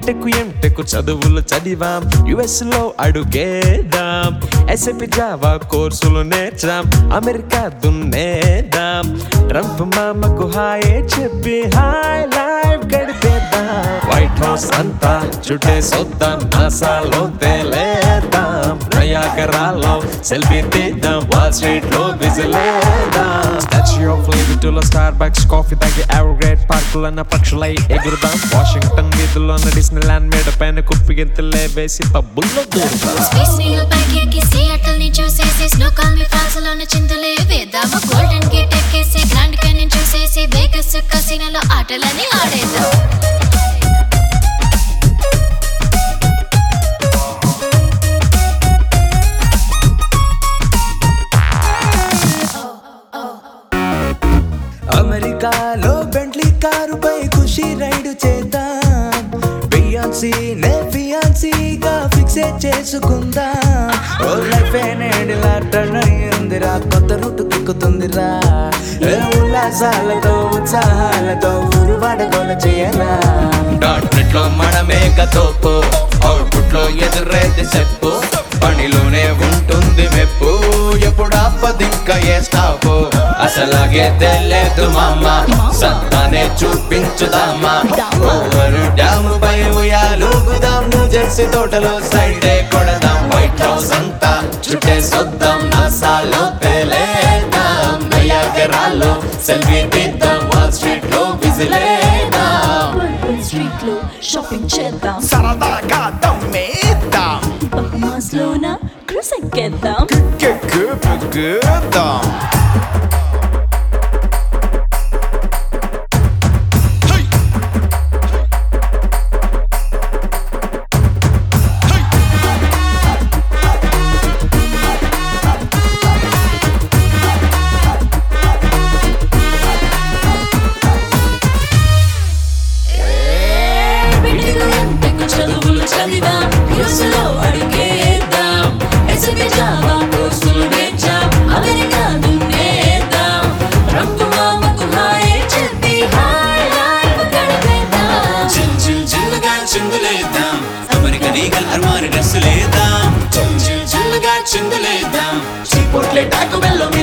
BTech MTech చదువులు చదివాం US లో అడుగేదాం ఎస్ఎపి జావా కోర్సులు నేర్చాం అమెరికా దున్నేదాం ట్రంప్ మామకు హాయ్ చెప్పి హాయ్ లైఫ్ గడిపేద్దాం వైట్ హౌస్ అంతా చుట్టేసొద్దాం నాసాలో తేలేద్దాం నయాగరాలో సెల్ఫీ తీద్దాం వాల్ స్ట్రీట్ లో విజిలేద్దాం స్టాచ్యూ ఆఫ్ లిబర్టీలో స్టార్ బక్స్ కాఫీ తాగి అవర్ పార్కులన్న పక్షులై ఎగురుదాం వాషింగ్టన్ వీధుల్లోన డిస్నీ ల్యాండ్ మేడ పైన కుప్పిగింతలే వేసి పబ్బుల్లో దూరుదాం స్పేస్ నీళ్ళు పైకి ఎక్కి సియాటల్ ని చూసేసి స్లో కాల్ మీ ఫ్రాన్స్ లోన చిందులే వేద్దాము గోల్డెన్ గేట్ ఎక్కేసి గ్రాండ్ క్యానియన్ చూసేసి వేగస్ కసినలో ఆటలని ఆడేద్దాం అమెరికాలో బెంట్లీ కారుపై ఖుషి రైడ్ చేద్దాం బియాన్సీ నే ఫియాన్సీగా ఫిక్స్ చేసుకుందాం ఓ లైఫ్ నేడిలా టర్న్ అయ్యిందిరా కొత్త రూట్ దిక్కుతుందిరా ఏ ఉల్లాసాలతో ఉత్సాహాలతో ఊరు వాడగోల చేయరా డాట్ నెట్ లో మనమేక తోపు అవుట్పుట్ లో ఎదురేది చెప్పు పనిలోనే ఉంటుంది మెప్పు ఎప్పుడు ఆపదింక ఏ స్టాపు అసలాగే తెలియదు మామ సత్తానే చూపించుదామా ఓవరు డ్యాము పై ఉయాలుగుదాం న్యూ జెర్సీ తోటలో సైడే కొడదాం వైట్ హౌస్ అంతా చుట్టే సొద్దాం నాసాలో తేలేదాం నయాగరాల్లో సెల్ఫీ తీద్దాం వాల్ స్ట్రీట్ లో విజిలేదాం స్ట్రీట్ లో షాపింగ్ చేద్దాం సరదాగా దమ్మేద్దాం బహమాస్ లోన క్రూస్ ఎక్కేద్దాం కెక్కుపుకుదాం బిడ్డకు ఎంతకు చదువులు చదివాం యూసులో అడిగేద్దాం ఎస్ఎపి జావా కోర్సులు నేర్చాం అమెరికా దున్నేద్దాం ట్రంప్ మామకు హాయ్ చెప్పి హాయ్ లైఫ్ గడిపేద్దాం చిల్ చిల్ చిల్లుగా చిందులేద్దాం అమెరికన్ ఈగల్ అర్మాని డ్రెస్ లేద్దాం చిల్ చిల్ చిల్లుగా చిందులేద్దాం చీపోట్లే టాకు బెల్లో